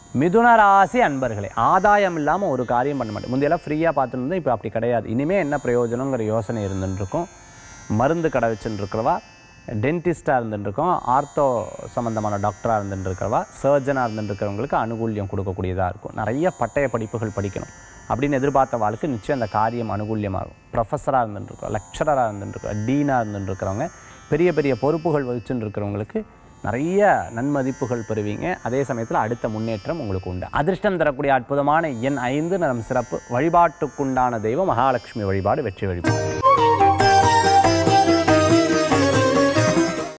மிதுன ராசி அன்பர்களே ஆதாயம் இல்லாமல் ஒரு காரியம் பண்ண மாட்டேன் முந்தையெல்லாம் ஃப்ரீயாக பார்த்துட்டு இருந்தோம் இப்போ அப்படி கிடையாது இனிமேல் என்ன பிரயோஜனங்கிற யோசனை இருந்துட்டு இருக்கும் மருந்து கடை வச்சுட்டு இருக்கிறவா டென்டிஸ்ட்டாக இருந்துட்டுருக்கோம் ஆர்த்தோ சம்மந்தமான டாக்டராக இருந்துட்டு இருக்கிறவா சர்ஜனாக இருந்துட்டு இருக்கிறவங்களுக்கு அனுகூல்யம் கொடுக்கக்கூடியதாக இருக்கும் நிறைய பட்டய படிப்புகள் படிக்கணும் அப்படின்னு எதிர்பார்த்த வாழ்க்கை நிச்சயம் அந்த காரியம் அனுகூல்யமாகும் ப்ரொஃபஸராக இருந்துட்டுருக்கோம் லெக்சரராக இருந்துட்டுருக்கோம் டீனாக இருந்துட்டுருக்கிறவங்க பெரிய பெரிய பொறுப்புகள் வகிச்சுட்டு இருக்கிறவங்களுக்கு நிறைய நன்மதிப்புகள் பெறுவீங்க அதே சமயத்தில் அடுத்த முன்னேற்றம் உங்களுக்கு உண்டு அதிர்ஷ்டம் தரக்கூடிய அற்புதமான எண் ஐந்து நம் சிறப்பு வழிபாட்டுக்குண்டான தெய்வம் மகாலட்சுமி வழிபாடு வெற்றி வழிபாடு